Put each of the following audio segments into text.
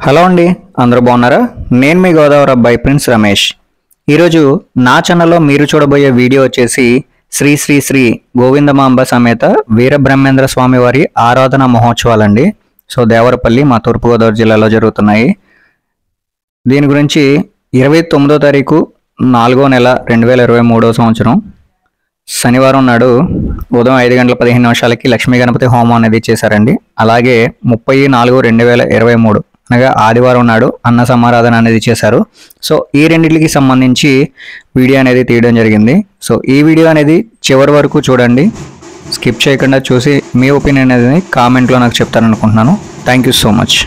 Hello అండి అందరూ బాగున్నారా నేను మీ గోదావరి అబ్బాయి ప్రిన్స్ రమేష్ ఈరోజు నా ఛానల్లో మీరు చూడబోయే వీడియో వచ్చేసి శ్రీ శ్రీ శ్రీ గోవిందమాంబ సమేత వీరబ్రహ్మేంద్ర స్వామి వారి ఆరాధన మహోత్సవాలండి సో దేవరపల్లి మా తూర్పుగోదావరి జిల్లాలో జరుగుతున్నాయి దీని గురించి ఇరవై తొమ్మిదో తారీఖు నాలుగో నెల రెండు వేల ఇరవై మూడో సంవత్సరం శనివారం నాడు ఉదయం ఐదు గంటల పదిహేను నిమిషాలకి లక్ష్మీ గణపతి హోమం అనేది చేశారండి అలాగే ముప్పై నాలుగు రెండు వేల ఇరవై మూడు అనగా ఆదివారం నాడు అన్న సమారాధన అనేది చేశారు సో ఈ రెండింటికి సంబంధించి వీడియో అనేది తీయడం జరిగింది సో ఈ వీడియో అనేది చివరి వరకు చూడండి స్కిప్ చేయకుండా చూసి మీ ఒపీనియన్ అనేది కామెంట్లో నాకు చెప్తారనుకుంటున్నాను థ్యాంక్ యూ సో మచ్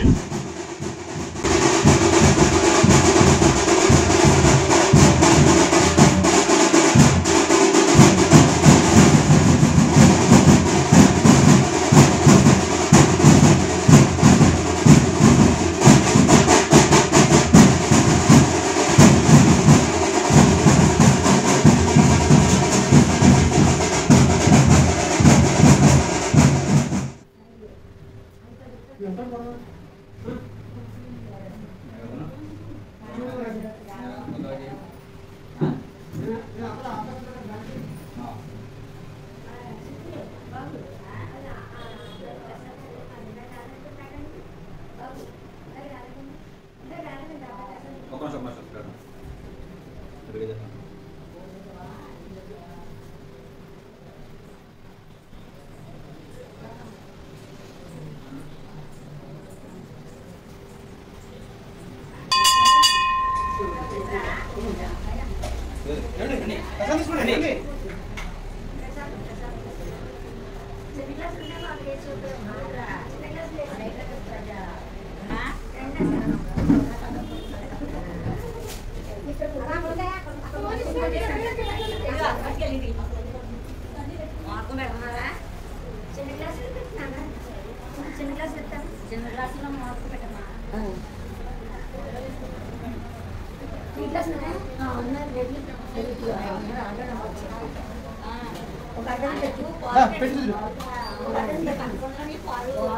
చిన్న గ్లాసులు పెట్టినానా చిన్న గ్లాస్ పెట్టాను చిన్న గ్లాసులో మార్పు పెట్టమా ఈ గ్లాస్ ఉన్నారు రెడ్లు ఒక అడ్డం పెట్టు ఒక అడ్డం పెట్టు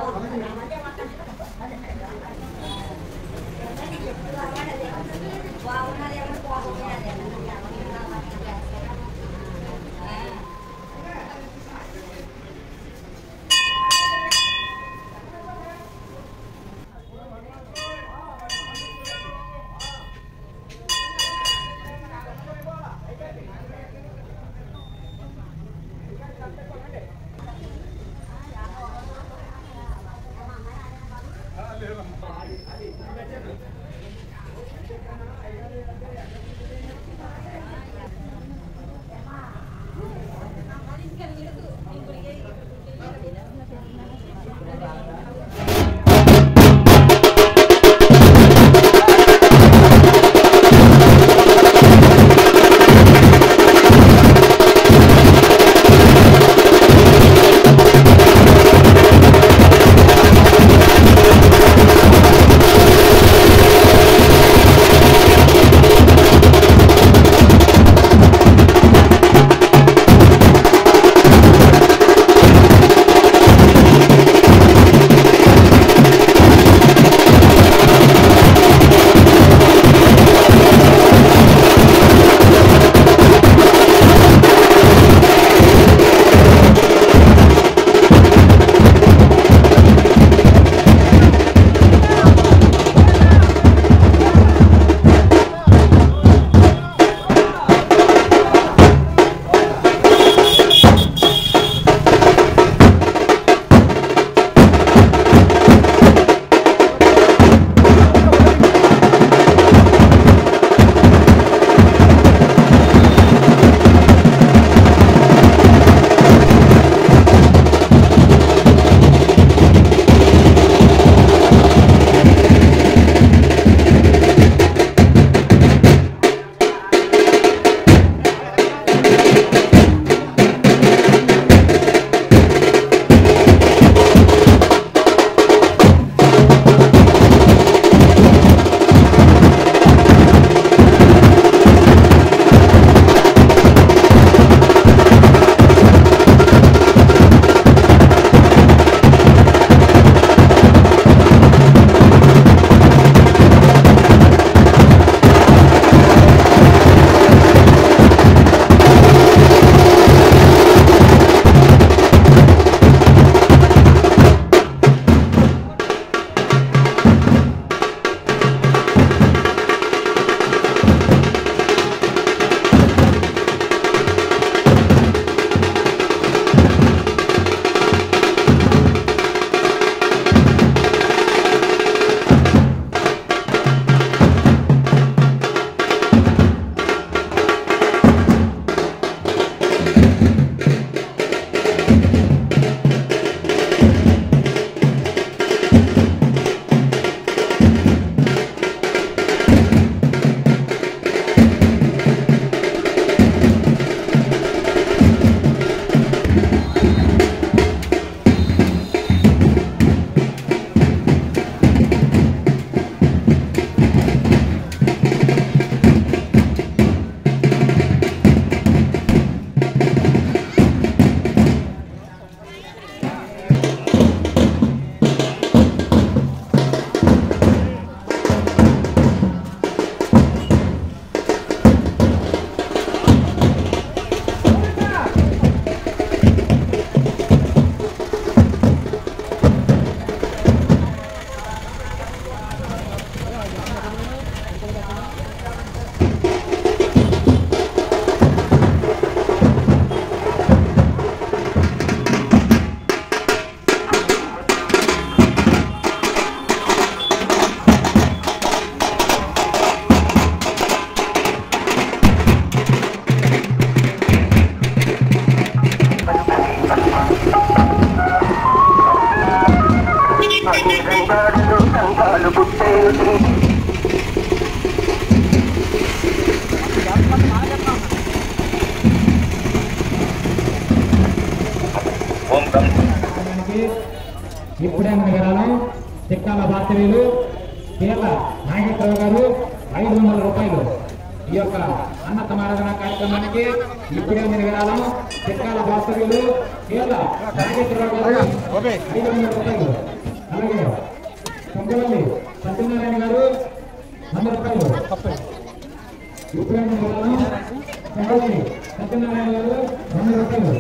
కార్యక్రమానికి ఇప్పుడే విరాళం చిక్కాల భారతీయులు కేరళ నాగేశ్వరరావు గారు ఐదు వందల రూపాయలు ఈ యొక్క అన్న సమారాధన కార్యక్రమానికి ఇప్పుడే విరాళం చిక్కాల భారతీయులు కేరళ నాగేశ్వరరావు గారు ఐదు వందల రూపాయలు అలాగే కొండవల్లి సత్యనారాయణ గారు వంద రూపాయలు ఇప్పుడే విరాళం కొండవల్లి సత్యనారాయణ గారు వంద రూపాయలు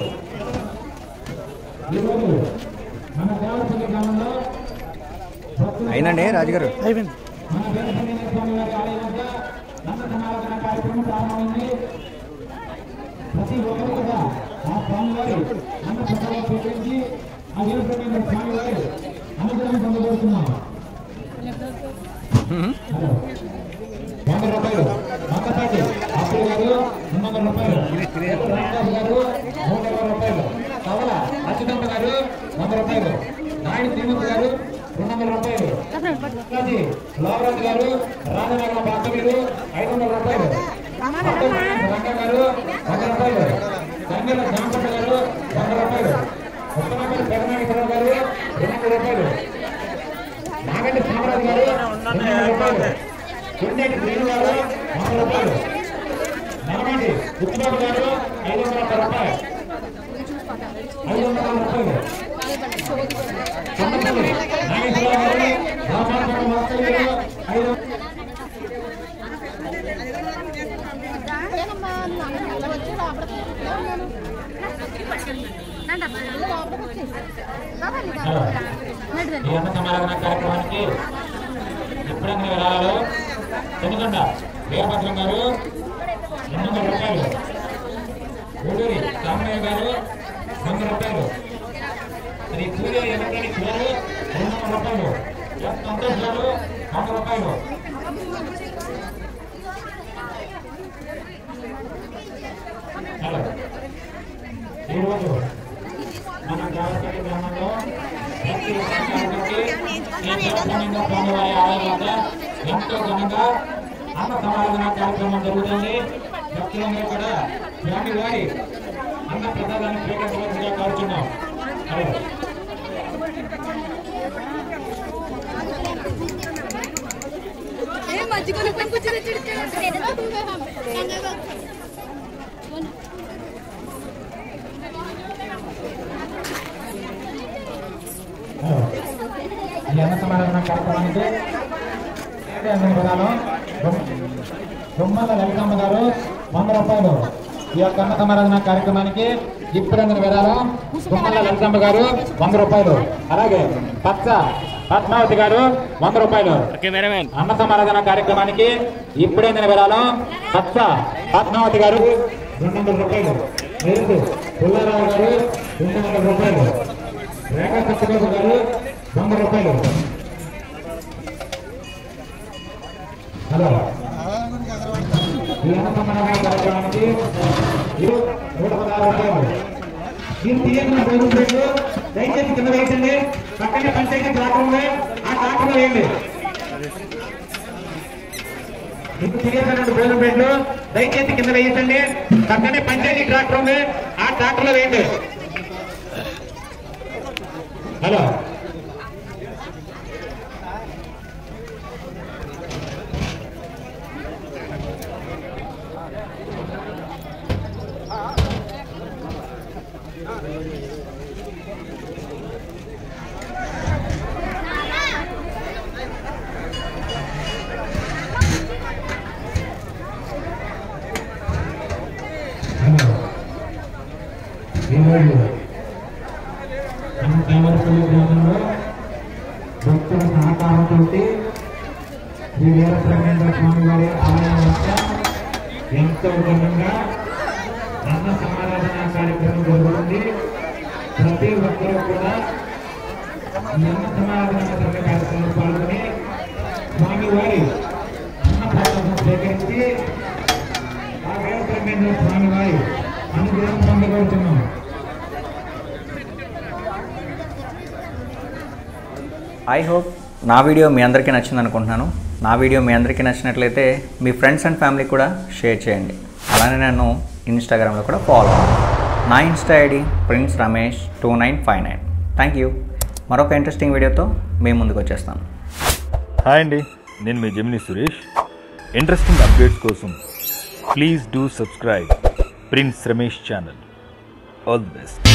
ఈరోజు మన దేవరపల్లి గ్రామంలో భక్తులు అయిందండి రాజుగారు మన వీరభద్ర స్వామి వారి ఆలయం వద్ద నంద సమారాధన కార్యక్రమం ప్రారంభమైంది ప్రతి ఒక్కరు కూడా ఆ స్వామి వారి అన్న ప్రసాదం స్వీకరించి ఆ వీరభద్ర స్వామి వారి అనుగ్రహం పొందబోతున్నాం హలో. వంద రూపాయలు వందపాటి అప్పులు గారు రెండు వందల రూపాయలు రామదాస్ గారు నూట ఇరవై రూపాయలు కవల అచ్యుతంత గారు వంద రూపాయలు నాయుడు శ్రీమంత్ గారు రెండు వందల రూపాయలు అది లోవరాజు గారు రాజనగరం బాక్కవీరు ఐదు వందల రూపాయలు అబ్దుల్ రంగ గారు వంద రూపాయలు సంగల జాంపట్ట గారు వంద రూపాయలు ఉత్తరాఖండ్ పెదనాగేశ్వరరావు గారు రెండు వందల రూపాయలు నాగంటి సామరాజు గారు రెండు వందల రూపాయలు కొండేటి శ్రీను గారు వంద రూపాయలు నలమండి ఉత్తిబాబు గారు ఐదు వందల ఒక్క రూపాయలు ఐదు వందల రూపాయలు కొండపల్లి నాగేశ్వరరావు గారు రామాపురం వాస్తవ్యులు ఐదు ఈ అన్న సమారాధన కార్యక్రమానికి ఎప్పుడైనా విరాళాలు చెన్నకొండ వీరభద్రం గారు రెండు వందల రూపాయలు ఊడూరి రామయ్య గారు వంద రూపాయలు శ్రీ సూర్య ఎలక్ట్రానిక్స్ గారు రెండు వందల రూపాయలు ఎస్ సంతోష్ గారు వంద రూపాయలు హలో ఈరోజు మన దేవస్థాన గ్రామంలో ప్రతి సంవత్సరానికి ఈ సుబ్రహ్మణ్య స్వామి వారి ఆలయం వద్ద ఎంతో ఘనంగా అన్న సమారాధన కార్యక్రమం జరుగుతుంది భక్తులందరూ కూడా స్వామి వారి అన్న ప్రసాదాన్ని స్వీకరించవలసిందిగా కోరుచున్నాం హలో మజ్జిగ కూర్చొని హలో. ఈ అన్న సమారాధన కార్యక్రమానికి విధానం బొమ్మల లలితమ్మ గారు వంద రూపాయలు ఈ యొక్క అన్న సమారాధన కార్యక్రమానికి ఇప్పుడందిన విరాళం బొమ్మల లలితమ్మ గారు వంద రూపాయలు అలాగే పచ్చ పద్మావతి గారు వంద రూపాయలు అన్న సమారాధన కార్యక్రమానికి ఇప్పుడైన విరాళం పచ్చ పద్మావతి గారు రెండు వందల రూపాయలు మెరుగు పుల్లారావు గారు రెండు వందల రూపాయలు రేఖా సత్యబాబు గారు వంద రూపాయలు హలో ఈ అన్న సమారాధన కార్యక్రమానికి ఇది నూట పదహారు రూపాయలు మీరు తీయకుండా భోజనం రేట్లు దయచేసి కింద వేయండి పక్కనే పంచాయతీ ట్రాక్టర్ ఉంది ఆ ట్రాక్టర్ వేయండి మీకు తెలియదు భోజనం రేట్లు దయచేసి కింద వేయించండి పక్కనే పంచాయతీ ట్రాక్టర్ ఉంది ఆ ట్రాక్టర్ లో వేయండి హలో హలో ఈరోజు మన దేవరపల్లి గ్రామంలో భక్తుల సహకారంతో శ్రీ వీరబ్రహ్మేంద్ర స్వామి వారి ఆలయం వద్ద ఎంతో ఘనంగా అన్న సమారాధన కార్యక్రమం జరుగుతుంది ప్రతి ఒక్కరూ కూడా ఈ అన్న సమారాధన సభ కార్యక్రమంలో పాల్గొని స్వామి వారి అన్న ప్రసాదం స్వీకరించి ఆ వీరబ్రహ్మేంద్ర స్వామి వారి అనుగ్రహం పొందగలుగుతున్నాం ఐ హోప్ నా వీడియో మీ అందరికీ నచ్చింది అనుకుంటున్నాను నా వీడియో మీ అందరికీ నచ్చినట్లయితే మీ ఫ్రెండ్స్ అండ్ ఫ్యామిలీ కూడా షేర్ చేయండి అలానే నన్ను ఇన్స్టాగ్రామ్లో కూడా ఫాలో అవ్వండి నా insta ID Prince Ramesh two nine five nine thank you మరొక ఇంట్రెస్టింగ్ వీడియోతో మేము ముందుకు వచ్చేస్తాను హాయ్ అండి నేను మీ జమిని సురేష్ ఇంట్రెస్టింగ్ అప్డేట్స్ కోసం please do subscribe Prince Ramesh channel all the best